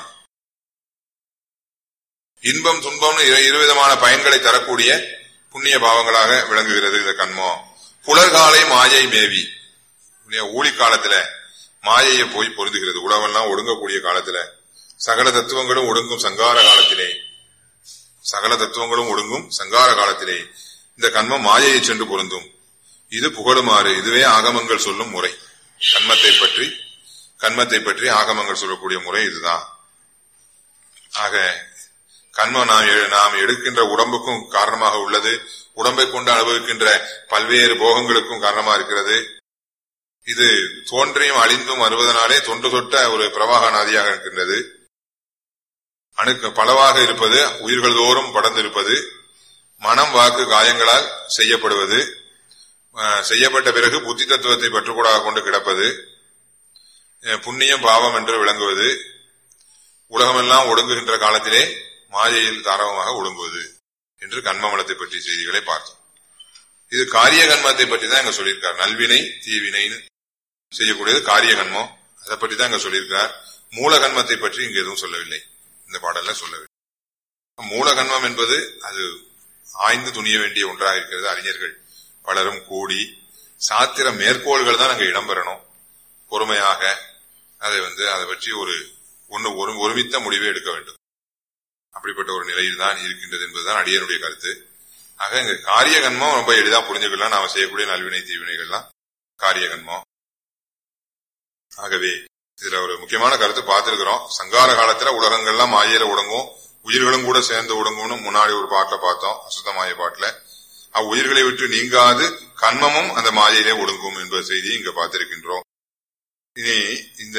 இன்பம் துன்பம்னு இரு- இருவிதமான பயன்களை தரக்கூடிய புண்ணிய பாவங்களாக விளங்குகிறது இந்த கண்மம் புலர்காலை மாயை மேவி இல்லையா, ஊழி காலத்துல மாயையை போய் பொருந்துகிறது உலகெல்லாம் ஒடுங்கக்கூடிய காலத்துல சகல தத்துவங்களும் ஒடுங்கும் சங்கார காலத்திலே சகல தத்துவங்களும் ஒடுங்கும் சங்கார காலத்திலே இந்த கண்மம் மாயையை சென்று பொருந்தும் இது புகழுமாறு இதுவே ஆகமங்கள் சொல்லும் முறை கண்மத்தை பற்றி கண்மத்தை பற்றி ஆகமங்கள் சொல்லக்கூடிய முறை இதுதான் ஆக கண்மம் நாம் எ- நாம் எடுக்கின்ற உடம்புக்கும் காரணமாக உள்ளது உடம்பை கொண்டு அனுபவிக்கின்ற பல்வேறு போகங்களுக்கும் காரணமா இருக்கிறது இது தோன்றியும் அழிந்தும் வருவதனாலே தொன்று தொட்ட ஒரு பிரவாக நதியாக இருக்கின்றது அணுக்கு பலவாக இருப்பது உயிர்கள் தோறும் படர்ந்திருப்பது மனம் வாக்கு காயங்களால் செய்யப்படுவது அஹ், செய்யப்பட்ட பிறகு புத்தி தத்துவத்தை பற்றுக்கூடாக கொண்டு கிடப்பது அஹ், புண்ணியம் பாவம் என்று விளங்குவது உலகமெல்லாம் ஒடுங்குகின்ற காலத்திலே மாயையில் தாரகமாக ஒடுங்குவது என்று கண்மமலத்தை பற்றிய செய்திகளை பார்த்தோம் இது காரிய கண்மத்தை பற்றி தான் இங்க சொல்லியிருக்கார் நல்வினை தீவினைன்னு செய்யக்கூடியது காரிய கண்மம் அதை பற்றி தான் இங்க சொல்லியிருக்கார் மூல கண்மத்தை பற்றி இங்க எதுவும் சொல்லவில்லை இந்த பாடல்ல சொல்லவில்லை மூலகன்மம் என்பது அது ஆய்ந்து துணிய வேண்டிய ஒன்றாக இருக்கிறது அறிஞர்கள் பலரும் கூடி சாத்திர மேற்கோள்கள் தான் அங்க இடம்பெறணும் பொறுமையாக அதை வந்து அதை பற்றி ஒரு ஒன்று ஒரு ஒருமித்த முடிவை எடுக்க வேண்டும் அப்படிப்பட்ட ஒரு நிலையில் தான் இருக்கின்றது என்பதுதான் அடியனுடைய கருத்து ஆக இங்க காரிய கன்மம் ரொம்ப எளிதா புரிஞ்சுக்கலாம் நாம செய்யக்கூடிய நல்வினை தீவினைகள்லாம் காரிய கன்மம் ஆகவே இதுல ஒரு முக்கியமான கருத்து பார்த்திருக்கிறோம் சங்கார காலத்துல உலகங்கள்லாம் மாயையில உடங்கும் உயிர்களும் கூட சேர்ந்து உடங்கும்னு முன்னாடி ஒரு பாட்டுல பார்த்தோம் அசுத்தமாய பாட்டுல அவ் உயிர்களை விட்டு நீங்காது கண்மமும் அந்த மாயையிலே ஒடுங்கும் என்ப செய்தியை இங்க பார்த்திருக்கின்றோம் இனி இந்த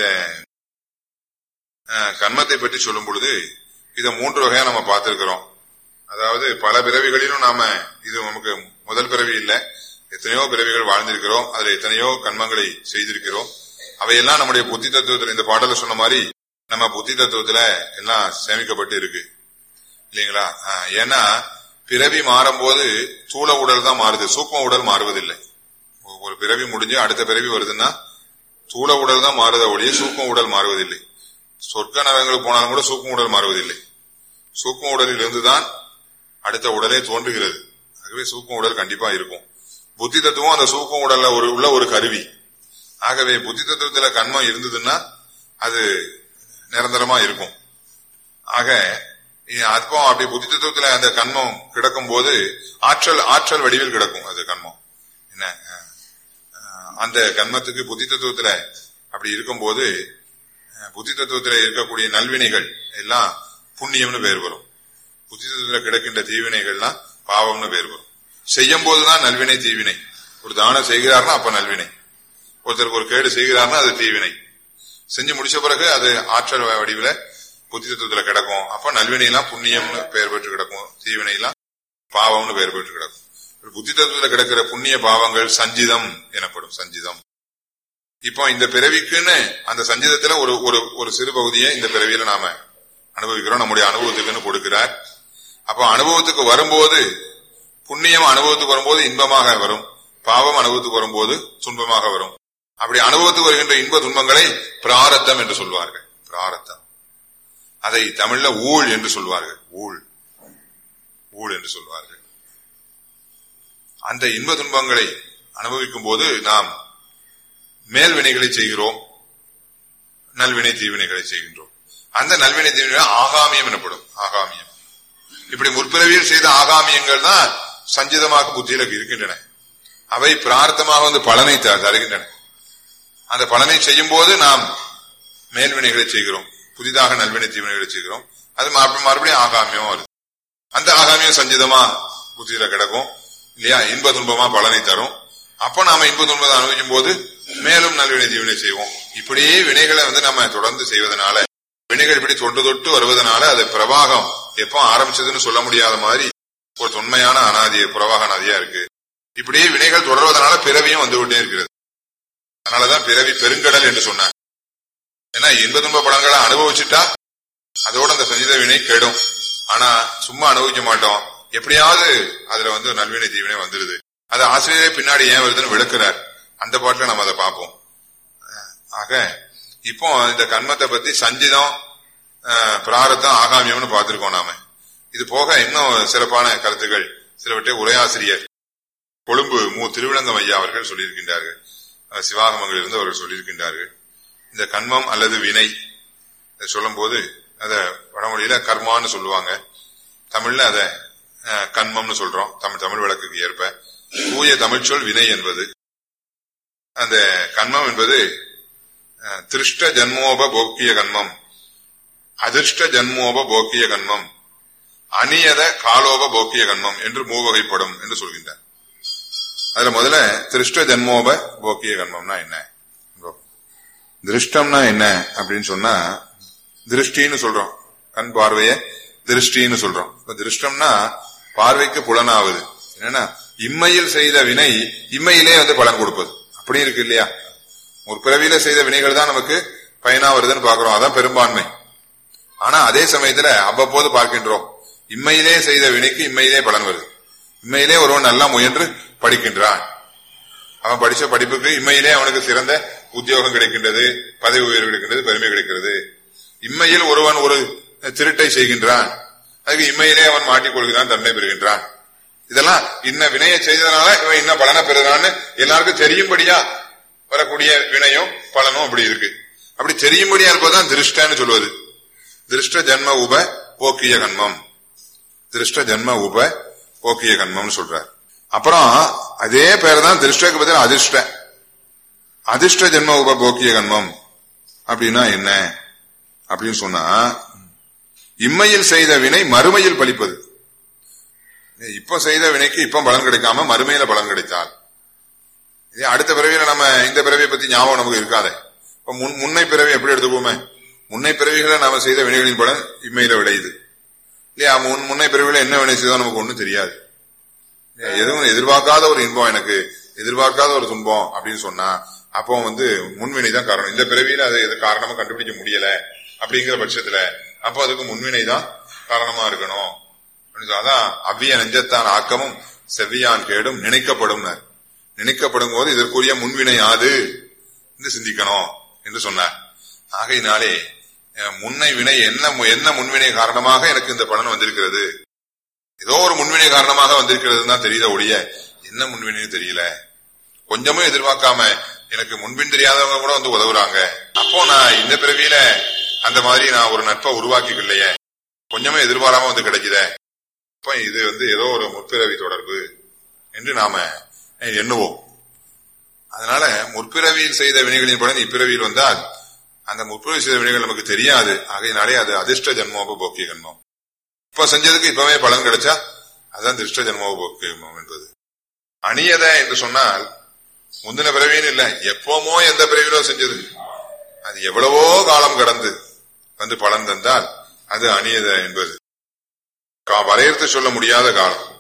அஹ், கண்மத்தை பற்றி சொல்லும் பொழுது இதை மூன்று வகையா நம்ம பார்த்திருக்கிறோம் அதாவது பல பிறவிகளிலும் நாம இது நமக்கு முதல் பிறவி இல்ல எத்தனையோ பிறவிகள் வாழ்ந்திருக்கிறோம் அதுல எத்தனையோ கண்மங்களை செய்திருக்கிறோம் அவையெல்லாம் நம்முடைய புத்தி தத்துவத்துல இந்த பாடல சொன்ன மாதிரி நம்ம புத்தி தத்துவத்துல எல்லாம் சேமிக்கப்பட்டு இருக்கு இல்லைங்களா ஆஹ், ஏன்னா பிறவி மாறும்போது தூள உடல் தான் மாறுது சூக்ம உடல் மாறுவதில்லை ஒரு பிறவி முடிஞ்சு அடுத்த பிறவி வருதுன்னா தூள உடல் தான் மாறுத ஒழிய சூக்ம உடல் மாறுவதில்லை சொர்க்க நரங்களுக்கு போனாலும் கூட சூக்ம உடல் மாறுவதில்லை சூக்ம உடலில் இருந்துதான் அடுத்த உடலே தோன்றுகிறது ஆகவே சூக்ம உடல் கண்டிப்பா இருக்கும் புத்தி தத்துவம் அந்த சூக்ம உடல்ல ஒரு உள்ள ஒரு கருவி ஆகவே புத்தி தத்துவத்துல கண்மம் இருந்ததுன்னா அது நிரந்தரமா இருக்கும் ஆக இ- அப்போ அப்படி புத்தி தத்துவத்துல அந்த கண்மம் கிடக்கும் போது ஆற்றல் ஆற்றல் வடிவில் கிடக்கும் அது கண்மம் என்ன அஹ், அஹ், அந்த கண்மத்துக்கு புத்தி தத்துவத்துல அப்படி இருக்கும்போது அஹ், புத்தி தத்துவத்துல இருக்கக்கூடிய நல்வினைகள் எல்லாம் புண்ணியம்னு பேர் வரும் புத்தி தத்துவத்துல கிடக்கின்ற தீவினைகள்லாம் பாவம்னு பேர் வரும் செய்யும் போதுதான் நல்வினை தீவினை ஒரு தானம் செய்கிறார்னா அப்ப நல்வினை ஒருத்தருக்கு ஒரு கேடு செய்கிறார்னா அது தீவினை செஞ்சு முடிச்ச பிறகு அது ஆற்றல் வடிவில புத்தி தத்துவத்துல கிடக்கும் அப்ப நல்வினை எல்லாம் புண்ணியம்னு பெயர் பெற்று கிடக்கும் தீவினை எல்லாம் பாவம்னு பெயர் பெற்று கிடக்கும் ஒரு புத்தி தத்துவத்துல கிடக்கிற புண்ணிய பாவங்கள் சஞ்சிதம் எனப்படும் சஞ்சிதம் இப்போ இந்த பிறவிக்குன்னு அந்த சஞ்சிதத்துல ஒரு ஒரு ஒரு சிறு பகுதியை இந்த பிறவியில நாம அனுபவிக்கிறோம் நம்முடைய அனுபவத்துக்குன்னு கொடுக்கிறார் அப்போ அனுபவத்துக்கு வரும்போது புண்ணியம் அனுபவத்துக்கு வரும்போது இன்பமாக வரும் பாவம் அனுபவத்துக்கு வரும்போது துன்பமாக வரும் அப்படி அனுபவத்துக்கு வருகின்ற இன்ப துன்பங்களை பிராரத்தம் என்று சொல்வார்கள் பிராரத்தம் அதை தமிழ்ல ஊழ் என்று சொல்வார்கள் ஊழ் ஊழ் என்று சொல்வார்கள் அந்த இன்ப துன்பங்களை அனுபவிக்கும் போது நாம் மேல் வினைகளை செய்கிறோம் நல்வினை தீவினைகளை செய்கின்றோம் அந்த நல்வினை தீவினை ஆகாமியம் எனப்படும் ஆகாமியம் இப்படி முற்பிறவியில் செய்த ஆகாமியங்கள் தான் சஞ்சிதமாக புத்தியில இருக்கின்றன அவை பிரார்த்தமாக வந்து பலனை த- தருகின்றன அந்த பலனை செய்யும் போது நாம் மேல்வினைகளை செய்கிறோம் புதிதாக நல்வினை தீவினைகளை செய்கிறோம் அது மறுபடியும் மறுபடியும் ஆகாமியம் வருது அந்த ஆகாமியம் சஞ்சிதமா புத்தியில கிடக்கும் இல்லையா இன்ப துன்பமா பலனை தரும் அப்ப நாம இன்ப துன்பத்தை அனுபவிக்கும் போது மேலும் நல்வினை தீவினை செய்வோம் இப்படியே வினைகளை வந்து நம்ம தொடர்ந்து செய்வதனால வினைகள் இப்படி தொண்டு தொட்டு வருவதனால அது பிரவாகம் எப்போ ஆரம்பிச்சதுன்னு சொல்ல முடியாத மாதிரி ஒரு தொன்மையான அனாதி பிரவாக நதியா இருக்கு இப்படியே வினைகள் தொடர்வதனால பிறவியும் வந்து கொண்டே இருக்கிறது அதனாலதான் பிறவி பெருங்கடல் என்று சொன்னார் ஏன்னா இன்ப துன்ப படங்களை அனுபவிச்சுட்டா அதோட அந்த சஞ்சித வினை கெடும் ஆனா சும்மா அனுபவிக்க மாட்டோம் எப்படியாவது அதுல வந்து நல்வினை தீவினை வந்துருது அது ஆசிரியரே பின்னாடி ஏன் வருதுன்னு விளக்குறார் அந்த பாட்டுல நம்ம அதை பார்ப்போம் அஹ் ஆக இப்போ இந்த கண்மத்தை பத்தி சஞ்சிதம் அஹ், பிராரத்தம் ஆகாமியம்னு பார்த்திருக்கோம் நாம இது போக இன்னும் சிறப்பான கருத்துக்கள் சிலவற்றை உரையாசிரியர் கொழும்பு மு திருவிழங்கம் ஐயா அவர்கள் சொல்லியிருக்கின்றார்கள் அஹ், சிவாகமங்களிலிருந்து அவர்கள் சொல்லியிருக்கின்றார்கள் இந்த கண்மம் அல்லது வினை இதை சொல்லும்போது அத வடமொழியில கர்மான்னு சொல்லுவாங்க தமிழ்ல அத அஹ், கண்மம்னு சொல்றோம் தமிழ் தமிழ் வழக்குக்கு ஏற்ப தூய தமிழ்ச்சொல் வினை என்பது அந்த கண்மம் என்பது அஹ், திருஷ்ட ஜன்மோப போக்கிய கண்மம் அதிர்ஷ்ட ஜன்மோப போக்கிய கண்மம் அநியத காலோப போக்கிய கண்மம் என்று மூவகைப்படும் என்று சொல்கின்றார் அதுல முதல்ல திருஷ்ட ஜன்மோப போக்கிய கண்மம்னா என்ன திருஷ்டம்னா என்ன அப்படின்னு சொன்னா திருஷ்டின்னு சொல்றோம் கண் பார்வைய திருஷ்டின்னு சொல்றோம் இப்ப திருஷ்டம்னா பார்வைக்கு புலனாவது என்னன்னா இம்மையில் செய்த வினை இம்மையிலே வந்து பலன் கொடுப்பது அப்படி இருக்கு இல்லையா ஒரு பிறவியில செய்த வினைகள் தான் நமக்கு பயனா வருதுன்னு பாக்குறோம் அதான் பெரும்பான்மை ஆனா அதே சமயத்துல அவ்வப்போது பார்க்கின்றோம் இம்மையிலே செய்த வினைக்கு இம்மையிலே பலன் வருது இம்மையிலே ஒருவன் நல்லா முயன்று படிக்கின்றான் அவன் படிச்ச படிப்புக்கு இம்மையிலே அவனுக்கு சிறந்த உத்தியோகம் கிடைக்கின்றது பதவி உயர்வு கிடைக்கின்றது பெருமை கிடைக்கிறது இம்மையில் ஒருவன் ஒரு திருட்டை செய்கின்றான் அதுக்கு இம்மையிலே அவன் மாட்டிக்கொள்கிறான் தன்மை பெறுகின்றான் இதெல்லாம் இன்ன வினையை செய்ததுனால இவன் இன்ன பலனை பெறுகிறான்னு எல்லாருக்கும் தெரியும்படியா வரக்கூடிய வினையும் பலனும் அப்படி இருக்கு அப்படி தெரியும்படியா இருப்பதுதான் திருஷ்டன்னு சொல்லுவது திருஷ்ட ஜன்ம உப போக்கிய கண்மம் திருஷ்ட ஜன்ம உப போக்கிய கண்மம்னு சொல்றார் அப்புறம் அதே பேர் தான் திருஷ்டக்கு பதில் அதிர்ஷ்ட அதிர்ஷ்ட ஜென்ம உப போக்கிய கண்மம் அப்படின்னா என்ன அப்படின்னு சொன்னா இம்மையில் செய்த வினை மறுமையில் பலிப்பது இப்ப செய்த வினைக்கு இப்ப பலன் கிடைக்காம மறுமையில பலன் கிடைத்தால் இதே அடுத்த பிறவியில நம்ம இந்த பிறவியை பத்தி ஞாபகம் நமக்கு இருக்காதே இப்ப முன் முன்னை பிறவி எப்படி எடுத்துக்கோமே முன்னை பிறவிகளை நாம செய்த வினைகளின் பலன் இம்மையில விளையுது இல்லையா முன் முன்னை பிறவியில என்ன வினை செய்தோ நமக்கு ஒண்ணும் தெரியாது இல்லையா? எதுவும் எதிர்பார்க்காத ஒரு இன்பம் எனக்கு எதிர்பார்க்காத ஒரு துன்பம் அப்படின்னு சொன்னா அப்போ வந்து முன்வினை தான் காரணம் இந்த பிறவியில அது எது காரணமா கண்டுபிடிக்க முடியல அப்படிங்கிற பட்சத்துல அப்போ அதுக்கு முன்வினை தான் காரணமா இருக்கணும் அப்படின்னு சொன்னா, அதான் அவ்விய நெஞ்சத்தான் ஆக்கமும் செவ்வியான் கேடும் நினைக்கப்படும் நினைக்கப்படும் போது இதற்குரிய முன்வினை யாது என்று சிந்திக்கணும் என்று சொன்னார் ஆகையினாலே அஹ், முன்னை வினை என்ன மு- என்ன முன்வினை காரணமாக எனக்கு இந்த பலன் வந்திருக்கிறது ஏதோ ஒரு முன்வினை காரணமாக வந்திருக்கிறது தான் தெரியுத ஒழிய என்ன முன்வினைன்னு தெரியல கொஞ்சமும் எதிர்பார்க்காம எனக்கு முன்பின் தெரியாதவங்க கூட வந்து உதவுறாங்க அப்போ நான் இந்த பிறவியில அந்த மாதிரி நான் ஒரு நட்பை உருவாக்கிக்கலையே கொஞ்சமே எதிர்பாராம வந்து கிடைக்குதே அப்ப இது வந்து ஏதோ ஒரு முற்பிறவி தொடர்பு என்று நாம எண்ணுவோம் அதனால முற்பிறவியில் செய்த வினைகளின் பலன் இப்பிறவியில் வந்தால் அந்த முற்பிறவி செய்த வினைகள் நமக்கு தெரியாது ஆகையினாலே அது அதிர்ஷ்ட ஜன்மோப போக்கிய ஜன்மம் இப்ப செஞ்சதுக்கு இப்பவே பலன் கிடைச்சா அதுதான் திருஷ்ட ஜன்மோப போக்கிய ஜன்மம் என்பது அணியத என்று சொன்னால் முந்தின பிறவின்னு இல்ல எப்பவுமோ எந்த பிறவியிலோ செஞ்சது அது எவ்வளவோ காலம் கடந்து வந்து பலன் தந்தால் அது அணியத என்பது கா- வரையறுத்து சொல்ல முடியாத காலம்